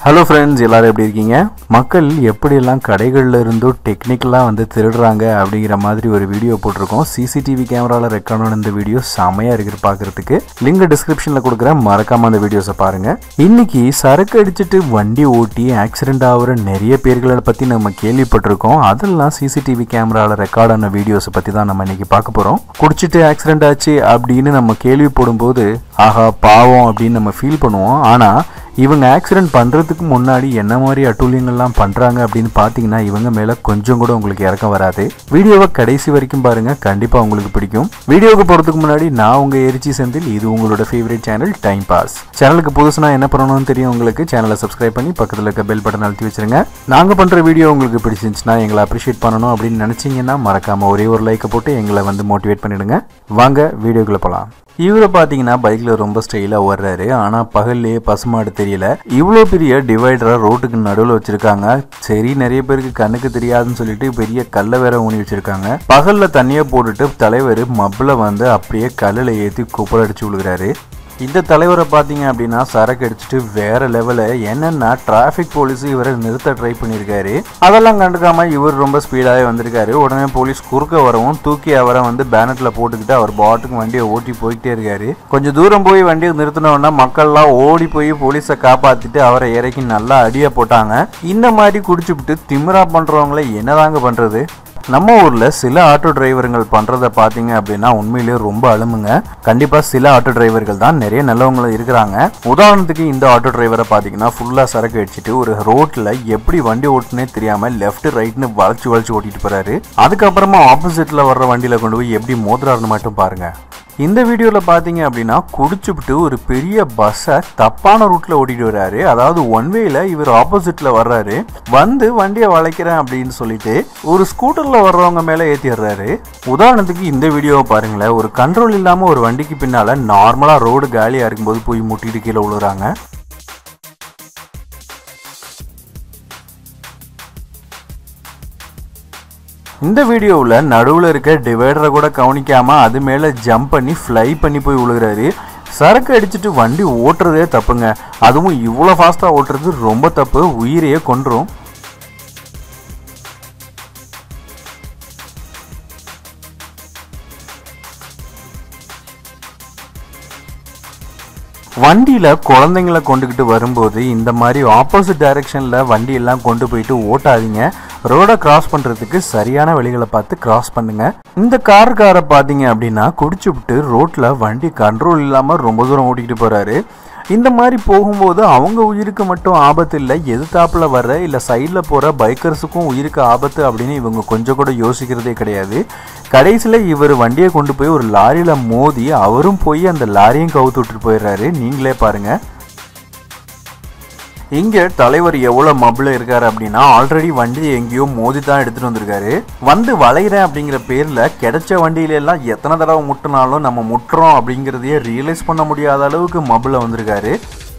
hello friends எல்லாரும் எப்படி இருக்கீங்க மக்கள் எப்படியெல்லாம் கடைகளில் இருந்தோ டெக்னிக்கலாக வந்து திருடுறாங்க அப்படிங்கிற மாதிரி ஒரு வீடியோ போட்டிருக்கோம் சிசிடிவி கேமராவில் ரெக்கார்ட் ஆன இந்த வீடியோ செமையாக இருக்குது பார்க்குறதுக்கு லிங்க் டிஸ்கிரிப்ஷனில் கொடுக்குறேன் மறக்காமல் அந்த வீடியோஸை பாருங்கள் இன்னைக்கு சரக்கு அடிச்சிட்டு வண்டி ஓட்டி ஆக்சிடென்ட் ஆகிற நிறைய பேர்களை பற்றி நம்ம கேள்விப்பட்டிருக்கோம் அதெல்லாம் சிசிடிவி கேமராவில் ரெக்கார்ட் ஆன வீடியோஸை பற்றி தான் நம்ம இன்னைக்கு பார்க்க போகிறோம் குடிச்சிட்டு ஆக்சிடென்ட் ஆச்சு அப்படின்னு நம்ம கேள்விப்படும் போது ஆஹா பாவம் அப்படின்னு நம்ம ஃபீல் பண்ணுவோம் ஆனால் இவங்க ஆக்சிடென்ட் பண்ணுறதுக்கு முன்னாடி என்ன மாதிரி அட்டூழியங்கள்லாம் பண்ணுறாங்க அப்படின்னு பார்த்தீங்கன்னா இவங்க மேலே கொஞ்சம் கூட உங்களுக்கு இறக்கம் வராது வீடியோவை கடைசி வரைக்கும் பாருங்கள் கண்டிப்பாக உங்களுக்கு பிடிக்கும் வீடியோவுக்கு போகிறதுக்கு முன்னாடி நான் உங்கள் எரிச்சி செந்தில் இது உங்களோட ஃபேவரட் சேனல் டைம் பாஸ் சேனலுக்கு புதுசுனா என்ன பண்ணணும்னு தெரியும் உங்களுக்கு சேனலை சப்ஸ்கிரைப் பண்ணி பக்கத்தில் இருக்க பெல் பட்டன் அழுத்தி வச்சிருங்க நாங்கள் பண்ணுற வீடியோ உங்களுக்கு பிடிச்சிருந்துச்சுன்னா எங்களை அப்ரிஷியேட் பண்ணணும் அப்படின்னு நினச்சிங்கன்னா மறக்காமல் ஒரே ஒரு லைக்கை போட்டு எங்களை வந்து மோட்டிவேட் பண்ணிடுங்க வாங்க வீடியோக்குள்ளே போகலாம் இவரை பார்த்தீங்கன்னா பைக்கில் ரொம்ப ஸ்டைலாக ஓடுறாரு ஆனால் பகல்லையே பசுமாடு தெரியல இவ்வளோ பெரிய டிவைடரை ரோட்டுக்கு நடுவில் வச்சிருக்காங்க சரி நிறைய பேருக்கு கண்ணுக்கு தெரியாதுன்னு சொல்லிட்டு பெரிய கல்லை வேற ஊனி வச்சிருக்காங்க பகலில் தண்ணியை போட்டுட்டு தலைவர் மப்பில் வந்து அப்படியே கல்லில் ஏற்றி குப்பல் அடிச்சு விழுகிறாரு இந்த தலைவரை பார்த்தீங்க அப்படின்னா சரக்கு அடிச்சுட்டு வேற லெவலில் என்னென்னா டிராஃபிக் போலீஸ் இவரை நிறுத்த ட்ரை பண்ணியிருக்காரு அதெல்லாம் கண்டுக்காம இவர் ரொம்ப ஸ்பீடாகவே வந்திருக்காரு உடனே போலீஸ் குறுக்க வரவும் தூக்கி அவரை வந்து பேனட்டில் போட்டுக்கிட்டு அவர் பாட்டுக்கு வண்டியை ஓட்டி போய்கிட்டே இருக்காரு கொஞ்சம் தூரம் போய் வண்டியை நிறுத்தினோன்னா மக்கள்லாம் ஓடி போய் போலீஸை காப்பாற்றிட்டு அவரை இறக்கி நல்லா அடியை போட்டாங்க இந்த மாதிரி குடிச்சுவிட்டு திமிரா பண்ணுறவங்கள என்னதாங்க பண்ணுறது நம்ம ஊரில் சில ஆட்டோ டிரைவருங்கள் பண்ணுறத பார்த்தீங்க அப்படின்னா உண்மையிலேயே ரொம்ப அழுமுங்க கண்டிப்பாக சில ஆட்டோ டிரைவர்கள் தான் நிறைய நல்லவங்களும் இருக்கிறாங்க உதாரணத்துக்கு இந்த ஆட்டோ டிரைவரை பார்த்தீங்கன்னா ஃபுல்லாக சரக்கு அடிச்சுட்டு ஒரு ரோட்டில் எப்படி வண்டி ஓட்டுனே தெரியாமல் லெஃப்ட் ரைட்னு வளைச்சு வளைச்சு ஓட்டிட்டு போகிறாரு அதுக்கப்புறமா ஆப்போசிட்டில் வர்ற வண்டியில் கொண்டு போய் எப்படி மோதுறாருன்னு மட்டும் பாருங்கள் இந்த வீடியோவில் பார்த்தீங்க அப்படின்னா குடிச்சுவிட்டு ஒரு பெரிய பஸ்ஸை தப்பான ரூட்டில் ஓட்டிட்டு வர்றாரு அதாவது ஒன் வேல இவர் ஆப்போசிட்டில் வர்றாரு வந்து வண்டியை வளைக்கிறேன் அப்படின்னு சொல்லிட்டு ஒரு ஸ்கூட்டரில் வர்றவங்க மேலே ஏற்றிடுறாரு உதாரணத்துக்கு இந்த வீடியோவை பாருங்களேன் ஒரு கண்ட்ரோல் இல்லாமல் ஒரு வண்டிக்கு பின்னால் நார்மலாக ரோடு காலியாக இருக்கும்போது போய் முட்டிட்டு கீழே விழுறாங்க இந்த வீடியோவில் நடுவில் இருக்க டிவைடரை கூட கவனிக்காமல் அது மேலே ஜம்ப் பண்ணி ஃப்ளை பண்ணி போய் விழுகிறாரு சரக்கு அடிச்சுட்டு வண்டி ஓட்டுறதே தப்புங்க அதுவும் இவ்வளோ ஃபாஸ்ட்டாக ஓட்டுறது ரொம்ப தப்பு உயிரையே கொன்றும் வண்டியில் குழந்தைங்களை கொண்டுக்கிட்டு வரும்போது இந்த மாதிரி ஆப்போசிட் டைரெக்ஷனில் வண்டியெல்லாம் கொண்டு போயிட்டு ஓட்டாதீங்க ரோடை கிராஸ் பண்ணுறதுக்கு சரியான வழிகளை பார்த்து கிராஸ் பண்ணுங்க இந்த கார்காரை பார்த்தீங்க அப்படின்னா குடிச்சு விட்டு ரோட்டில் வண்டி கண்ட்ரோல் இல்லாமல் ரொம்ப தூரம் ஓட்டிக்கிட்டு போகிறாரு இந்த மாதிரி போகும்போது அவங்க உயிருக்கு மட்டும் ஆபத்து இல்லை எதிர்த்தாப்பில் வர்ற இல்லை சைடில் போகிற பைக்கர்ஸுக்கும் உயிருக்கு ஆபத்து அப்படின்னு இவங்க கொஞ்சம் கூட யோசிக்கிறதே கிடையாது கடைசியில் இவர் வண்டியை கொண்டு போய் ஒரு லாரியில் மோதி அவரும் போய் அந்த லாரியும் கவுத்து விட்டுட்டு போயிடுறாரு நீங்களே பாருங்கள் இங்கே தலைவர் எவ்வளோ மப்பில் இருக்காரு அப்படின்னா ஆல்ரெடி வண்டி எங்கேயோ மோதி தான் எடுத்துகிட்டு வந்திருக்காரு வந்து வளைகிறேன் அப்படிங்கிற பேரில் கிடைச்ச வண்டியில எல்லாம் எத்தனை தடவை முட்டினாலும் நம்ம முட்டுறோம் அப்படிங்கிறதையே ரியலைஸ் பண்ண முடியாத அளவுக்கு மப்பில் வந்திருக்காரு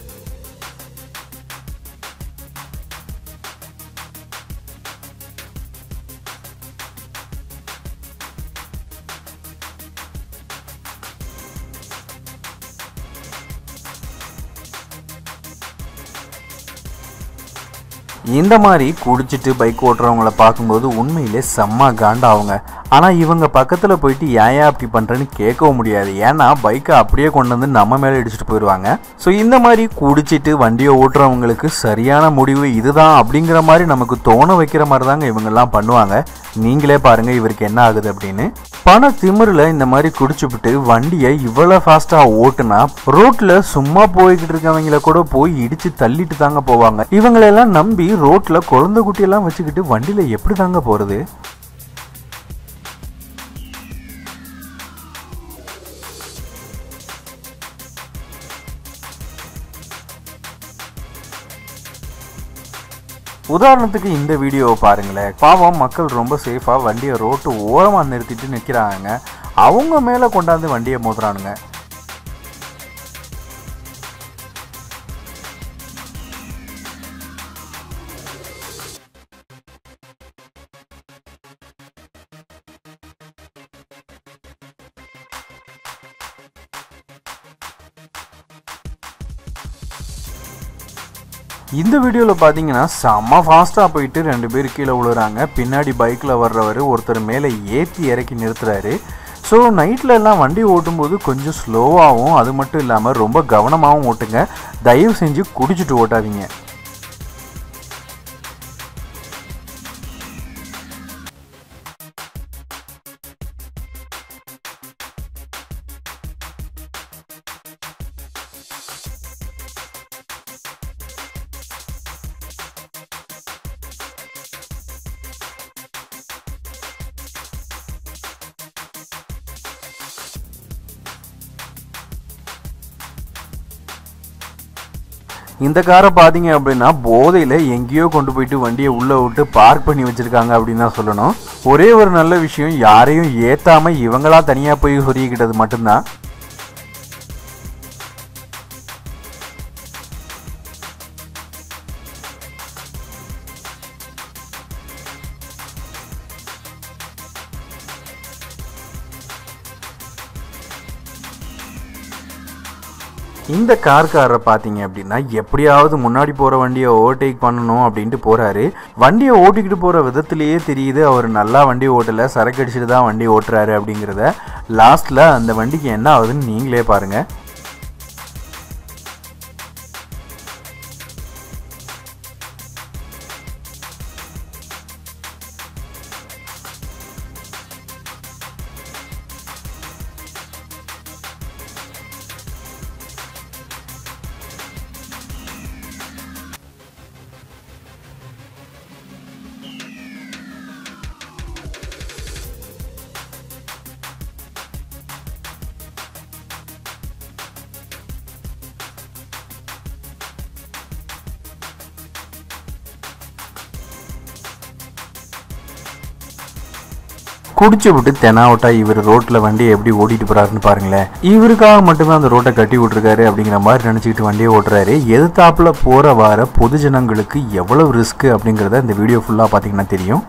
இந்த மாதிரி குடிச்சிட்டு பைக் ஓட்டுறவங்கள பார்க்கும்போது உண்மையிலே செம்ம காண்டாவுங்க ஆனால் இவங்க பக்கத்தில் போயிட்டு ஏன் ஏன் அப்படி பண்ணுறேன்னு கேட்கவும் முடியாது ஏன்னா பைக்கை அப்படியே கொண்டு வந்து நம்ம மேலே இடிச்சிட்டு போயிடுவாங்க ஸோ இந்த மாதிரி குடிச்சிட்டு வண்டியை ஓட்டுறவங்களுக்கு சரியான முடிவு இதுதான் அப்படிங்கிற மாதிரி நமக்கு தோண வைக்கிற மாதிரி தாங்க இவங்கெல்லாம் பண்ணுவாங்க நீங்களே பாருங்கள் இவருக்கு என்ன ஆகுது அப்படின்னு பண திமிரில் இந்த மாதிரி குடிச்சுவிட்டு வண்டியை இவ்வளோ ஃபாஸ்ட்டாக ஓட்டுனா ரோட்டில் சும்மா போய்கிட்டு இருக்கவங்கள கூட போய் இடித்து தள்ளிட்டு தாங்க போவாங்க இவங்களெல்லாம் நம்பி ரோட்டில் குழந்தை குட்டியெல்லாம் வச்சுக்கிட்டு வண்டியில் எப்படி தாங்க போகிறது உதாரணத்துக்கு இந்த வீடியோவை பாருங்களேன் பாவம் மக்கள் ரொம்ப சேஃபாக வண்டியை ரோட்டு ஓரமாக நிறுத்திட்டு நிற்கிறாங்க அவங்க மேலே கொண்டாந்து வண்டியை மோதுறானுங்க இந்த வீடியோவில் பார்த்தீங்கன்னா செம்ம ஃபாஸ்ட்டாக போயிட்டு ரெண்டு பேர் கீழே விழுறாங்க பின்னாடி பைக்கில் வர்றவர் ஒருத்தர் மேலே ஏற்றி இறக்கி நிறுத்துறாரு ஸோ நைட்டில் எல்லாம் வண்டி ஓட்டும்போது கொஞ்சம் ஸ்லோவாகவும் அது மட்டும் இல்லாமல் ரொம்ப கவனமாகவும் ஓட்டுங்க தயவு செஞ்சு குடிச்சிட்டு ஓட்டாதீங்க இந்த காரை பார்த்தீங்க அப்படின்னா போதையில் எங்கேயோ கொண்டு போயிட்டு வண்டியை உள்ளே விட்டு பார்க் பண்ணி வச்சுருக்காங்க அப்படின்னு தான் சொல்லணும் ஒரே ஒரு நல்ல விஷயம் யாரையும் ஏற்றாமல் இவங்களா தனியாக போய் சொருகிக்கிட்டது மட்டும்தான் இந்த கார்காரரை பார்த்தீங்க அப்படின்னா எப்படியாவது முன்னாடி போகிற வண்டியை ஓவர்டேக் பண்ணணும் அப்படின்ட்டு போகிறாரு வண்டியை ஓட்டிக்கிட்டு போகிற விதத்துலேயே தெரியுது அவர் நல்லா வண்டி ஓட்டலை சரக்கு அடிச்சுட்டு தான் வண்டி ஓட்டுறாரு அப்படிங்கிறத லாஸ்ட்டில் அந்த வண்டிக்கு என்ன ஆகுதுன்னு நீங்களே பாருங்கள் குடிச்சு விட்டு தெனாவட்டா இவர் ரோட்ல வண்டியை எப்படி ஓட்டிட்டு போறாருன்னு பாருங்களேன் இவருக்காக மட்டுமே அந்த ரோட்டை கட்டி விட்டுருக்காரு அப்படிங்கிற மாதிரி நினைச்சுக்கிட்டு வண்டியை ஓட்டுறாரு எதிர்த்தாப்புல போற வார பொது ஜனங்களுக்கு எவ்வளவு ரிஸ்க் அப்படிங்கிறத இந்த வீடியோ ஃபுல்லா பாத்தீங்கன்னா தெரியும்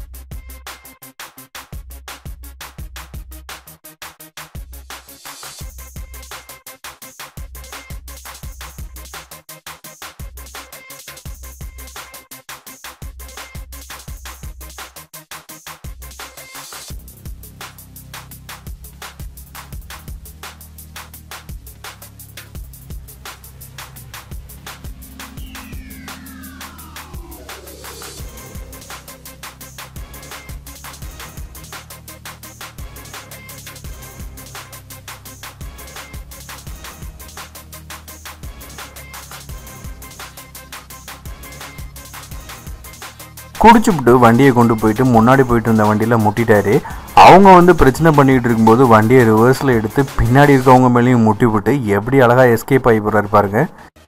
குடிச்சுப்புட்டு வண்டியை கொண்டு போயிட்டு முன்னாடி போயிட்டு இருந்த வண்டியில் முட்டிட்டாரு அவங்க வந்து பிரச்சனை பண்ணிக்கிட்டு இருக்கும்போது வண்டியை ரிவர்ஸில் எடுத்து பின்னாடி இருக்கவங்க மேலேயும் முட்டி விட்டு எப்படி அழகாக எஸ்கேப் ஆகி போகிறாரு பாருங்க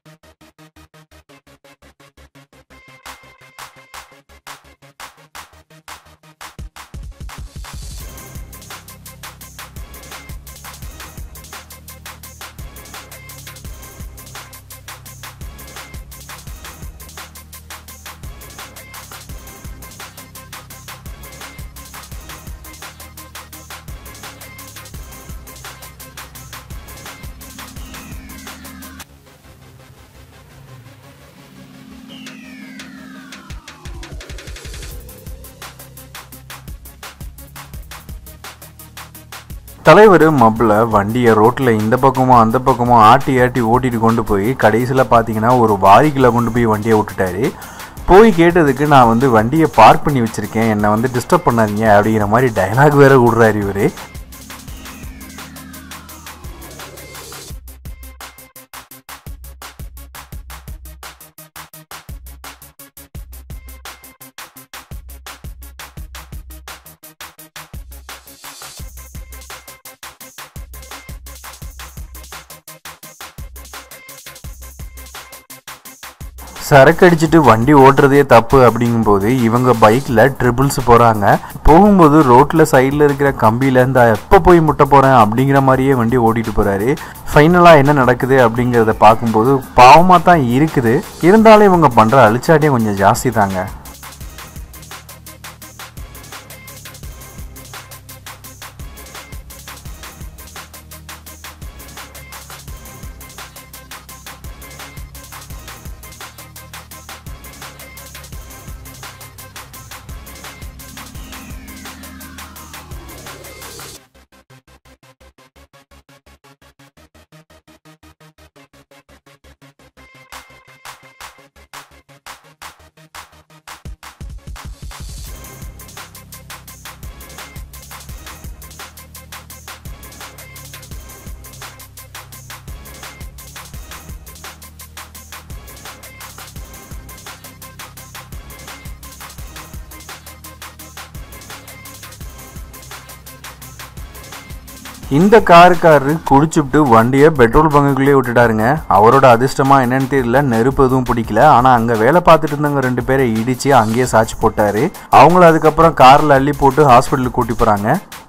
தலைவர் மப்பில் வண்டியை ரோட்டில் இந்த பக்கமும் அந்த பக்கமும் ஆட்டி ஆட்டி ஓட்டிட்டு கொண்டு போய் கடைசியில் பார்த்தீங்கன்னா ஒரு வாரிக்குள்ள கொண்டு போய் வண்டியை விட்டுட்டாரு போய் கேட்டதுக்கு நான் வந்து வண்டியை பார்க் பண்ணி வச்சுருக்கேன் என்னை வந்து டிஸ்டர்ப் பண்ணாதீங்க அப்படிங்கிற மாதிரி டைலாக் வேற விடுறாரு இவர் சரக்கு அடிச்சுட்டு வண்டி ஓட்டுறதே தப்பு அப்படிங்கும்போது இவங்க பைக்கில் ட்ரிபிள்ஸ் போகிறாங்க போகும்போது ரோட்டில் சைடில் இருக்கிற கம்பியில் இந்த எப்போ போய் முட்ட போகிறேன் அப்படிங்கிற மாதிரியே வண்டி ஓட்டிட்டு போகிறாரு ஃபைனலாக என்ன நடக்குது அப்படிங்கிறத பார்க்கும்போது பாவமாக தான் இருக்குது இருந்தாலும் இவங்க பண்ணுற அழிச்சாட்டியம் கொஞ்சம் ஜாஸ்தி தாங்க இந்த காருக்காரரு குடிச்சுட்டு வண்டியை பெட்ரோல் பங்குக்குள்ளேயே விட்டுட்டாருங்க அவரோட அதிர்ஷ்டமா என்னன்னு தெரியல நெருப்பு எதுவும் பிடிக்கல ஆனா அங்க வேலை பார்த்துட்டு இருந்தவங்க ரெண்டு பேரை இடிச்சு அங்கேயே சாட்சி போட்டாரு அவங்கள அதுக்கப்புறம் கார்ல அள்ளி போட்டு ஹாஸ்பிட்டலுக்கு கூட்டி போறாங்க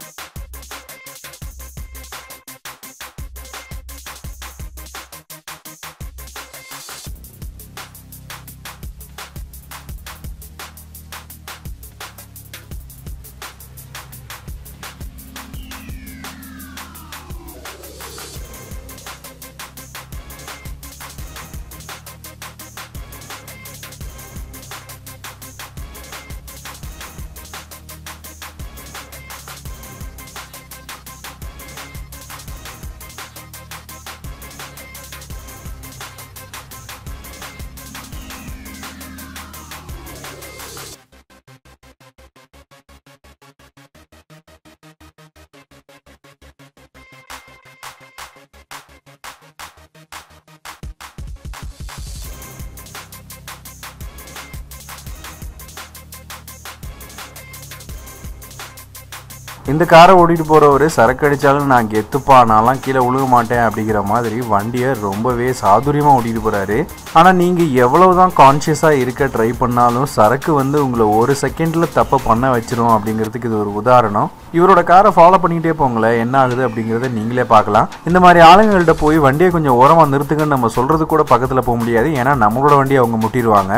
இந்த காரை ஓட்டிட்டு போறவரு சரக்கு அடிச்சாலும் நான் கெத்துப்பா நான்லாம் கீழே விழுக மாட்டேன் அப்படிங்கிற மாதிரி வண்டியை ரொம்பவே சாதுரியமா ஓட்டிட்டு போறாரு ஆனா நீங்க எவ்வளவுதான் கான்சியஸா இருக்க ட்ரை பண்ணாலும் சரக்கு வந்து உங்களை ஒரு செகண்ட்ல தப்ப பண்ண வச்சிரும் அப்படிங்கிறதுக்கு இது ஒரு உதாரணம் இவரோட காரை ஃபாலோ பண்ணிக்கிட்டே போங்களேன் என்ன ஆகுது அப்படிங்கிறத நீங்களே பார்க்கலாம் இந்த மாதிரி ஆளுங்கள்ட்ட போய் வண்டியை கொஞ்சம் ஓரமா நிறுத்துங்கன்னு நம்ம சொல்றது கூட பக்கத்துல போக முடியாது ஏன்னா நம்மளோட வண்டியை அவங்க முட்டிடுவாங்க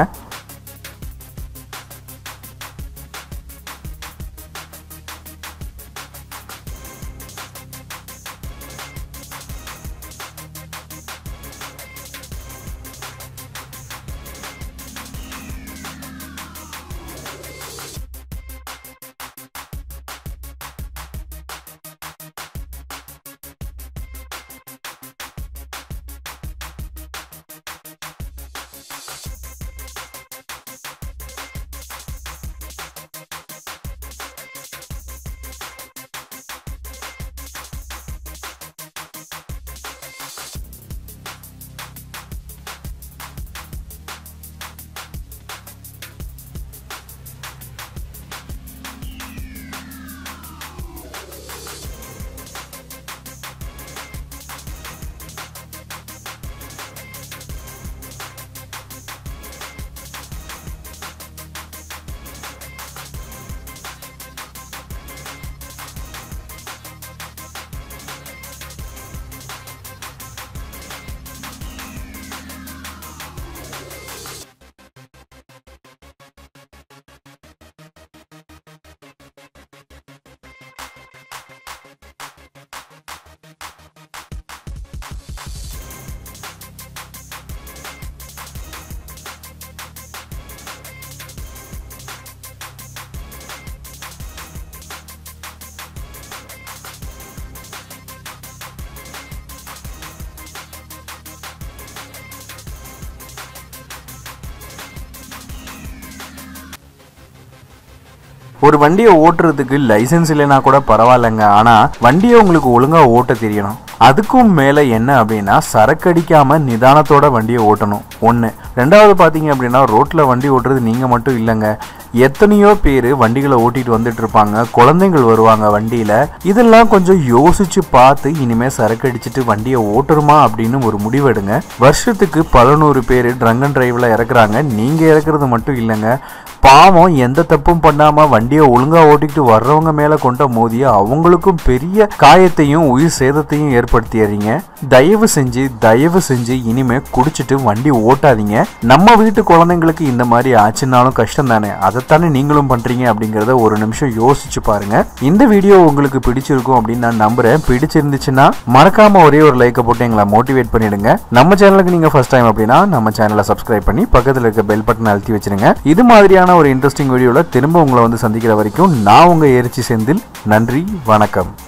ஒரு வண்டியை ஓட்டுறதுக்கு லைசென்ஸ் இல்லைன்னா கூட பரவாயில்லைங்க ஆனால் வண்டியை உங்களுக்கு ஒழுங்காக ஓட்ட தெரியணும் அதுக்கும் மேலே என்ன அப்படின்னா சரக்கு அடிக்காம நிதானத்தோட வண்டியை ஓட்டணும் ஒன்று ரெண்டாவது பார்த்தீங்க அப்படின்னா ரோட்டில் வண்டி ஓட்டுறது நீங்கள் மட்டும் இல்லைங்க எத்தனையோ பேர் வண்டிகளை ஓட்டிட்டு வந்துட்டு இருப்பாங்க குழந்தைங்கள் வருவாங்க வண்டியில் இதெல்லாம் கொஞ்சம் யோசிச்சு பார்த்து இனிமே சரக்கு அடிச்சுட்டு வண்டியை ஓட்டுருமா அப்படின்னு ஒரு முடிவெடுங்க வருஷத்துக்கு பதினோரு பேர் ட்ரங்க் அண்ட் டிரைவில் இறக்குறாங்க நீங்கள் இறக்குறது மட்டும் இல்லைங்க பாவம் எந்த தப்பும் பண்ணாம வண்டியை ஒழுங்கா ஓட்டிக்கிட்டு வர்றவங்க மேல கொண்ட மோதிய அவங்களுக்கும் பெரிய காயத்தையும் உயிர் சேதத்தையும் ஏற்படுத்திடுறீங்க தயவு செஞ்சு தயவு செஞ்சு இனிமே குடிச்சிட்டு வண்டி ஓட்டாதீங்க நம்ம வீட்டு குழந்தைங்களுக்கு இந்த மாதிரி ஆச்சுன்னாலும் கஷ்டம் தானே அதைத்தானே நீங்களும் பண்றீங்க அப்படிங்கறத ஒரு நிமிஷம் யோசிச்சு பாருங்க இந்த வீடியோ உங்களுக்கு பிடிச்சிருக்கும் அப்படின்னு நான் நம்புறேன் பிடிச்சிருந்துச்சுன்னா மறக்காம ஒரே ஒரு லைக்கை போட்டு எங்களை மோட்டிவேட் பண்ணிடுங்க நம்ம சேனலுக்கு நீங்க ஃபர்ஸ்ட் டைம் அப்படின்னா நம்ம சேனலை சப்ஸ்கிரைப் பண்ணி பக்கத்துல இருக்க பெல் பட்டன் அழுத்தி வச்சிருங்க இது மாதிரியான ஒரு இன்ட்ரெஸ்டிங் வீடியோல திரும்ப உங்களை வந்து சந்திக்கிற வரைக்கும் நான் உங்க எரிச்சி செந்தில் நன்றி வணக்கம்